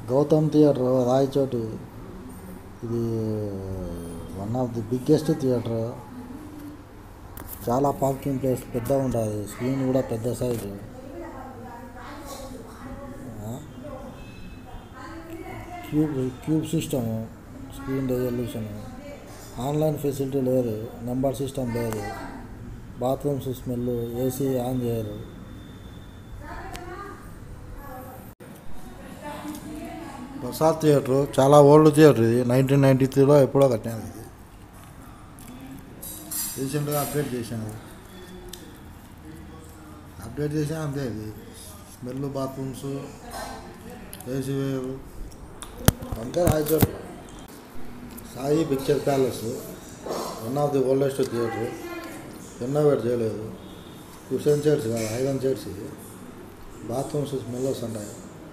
Gautam theatre Rayachoti ఇది one of the biggest theatre చాలా parking place పెద్ద ఉంటుంది స్క్రీన్ కూడా పెద్ద size cube cube system screen resolution online facility లేదు నెంబర్ సిస్టమ్ లేదు బాత్రూమ్స్ స్మెల్ ఏసీ ఆన్ చేయరు ప్రసాద్ థియేటర్ చాలా ఓల్డ్ థియేటర్ ఇది నైన్టీన్ నైంటీ త్రీలో ఎప్పుడో కట్టాను ఇది రీసెంట్గా అప్డేట్ చేశాను అప్డేట్ చేసాను అంతే ఇది స్మెల్ బాత్రూమ్స్ ఏసీ వేరు అంతే Rayachoti Sai picture palace one of the oldest theatre renovate చేయలేదు కుషన్ చైర్స్ కాదు ఐరన్ చైర్స్ ఇది బాత్రూమ్స్ స్మెల్ వస్తుంటాయి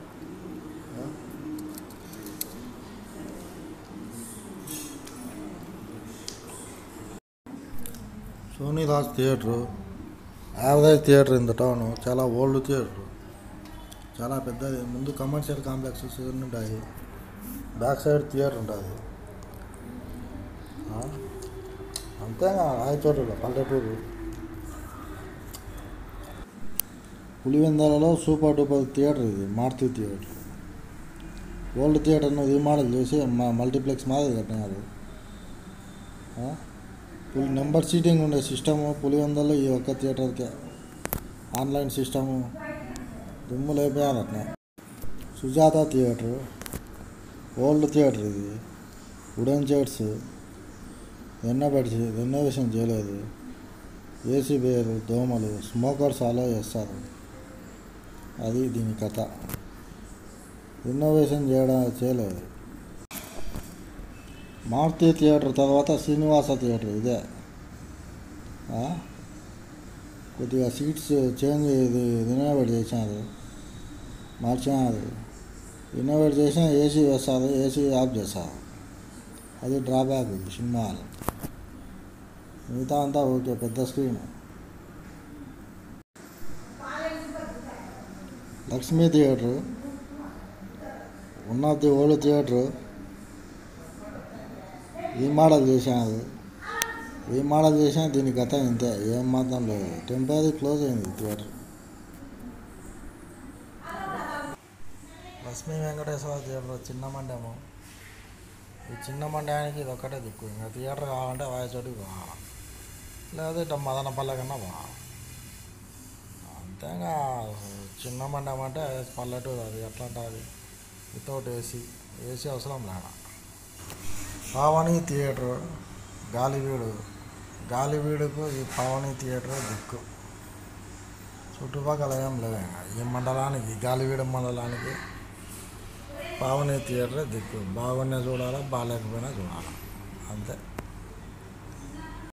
Sony Raj theatre average theatre in the town చాలా ఓల్డ్ థియేటర్ చాలా పెద్దది ముందు కమర్షియల్ కాంప్లెక్సెస్ ఇవన్నీ ఉంటాయి బ్యాక్ సైడ్ థియేటర్ ఉంటుంది ఆ? అంతేగా రాయచోటలో పల్లెటూరు పులివెందలలో సూపర్ డూపర్ థియేటర్ ఇది మారుతి థియేటర్ ఓల్డ్ థియేటర్ను రీమోడల్ చేసి మా మల్టీప్లెక్స్ మాదిరి కట్టినారు ఆ? పులి నెంబర్ సీటింగ్ ఉండే సిస్టము పులివెందల్లో ఈ ఒక్క థియేటర్కే ఆన్లైన్ సిస్టము దుమ్ము లేపారు అట్లా సుజాత థియేటర్ ఓల్డ్ థియేటర్ ఇది వుడెన్ చైర్స్ రెనోవేట్ రెనోవేషన్ చేయలేదు ఏసీ వేరు దోమలు స్మోకర్స్ అలో చేస్తారు అది దీని కథ రెనోవేషన్ చేయడం చేయలేదు మారుతి థియేటర్ తర్వాత శ్రీనివాస థియేటర్ ఇదే ఆ? కొద్దిగా సీట్స్ చేంజ్ ఇది రినోవేట్ చేశారు మార్చారు రినోవేట్ చేసిన ఏసీ వేస్తారు ఏసీ ఆఫ్ చేస్తారు అది డ్రాబ్యాక్ ఇది సినిమా హాల్ మిగతా అంతా ఓకే పెద్ద screen Lakshmi theatre one of the old theatre remodel చేశాను రీమోడల్ చేసినా దీని గత ఇంతే ఏం మాత్రం లేదు టెంపరీ క్లోజ్ అయింది థియేటర్ లక్ష్మీ వెంకటేశ్వర థియేటర్ చిన్న మండము ఈ చిన్న మండయానికి ఇది ఒక్కటే దిక్కు ఇంకా థియేటర్ కావాలంటే వాయచోటికి పోవాలి లేదా ఇట్లా మదనపల్లె కన్నా పోవాలి అంతేగా చిన్న మండం అంటే పల్లెటూరు అది ఎట్లా ఉంటుంది వితౌట్ ఏసీ ఏసీ అవసరం లేడా పావని థియేటర్ గాలివీడు గాలివీడుకు ఈ పావని థియేటర్ దిక్కు చుట్టుపక్కల ఏం లేవు ఇంకా. ఈ మండలానికి గాలివీడు మండలానికి పావని థియేటర్ దిక్కు బాగున్నా చూడాలా బాగాలేకపోయినా చూడాలా అంతే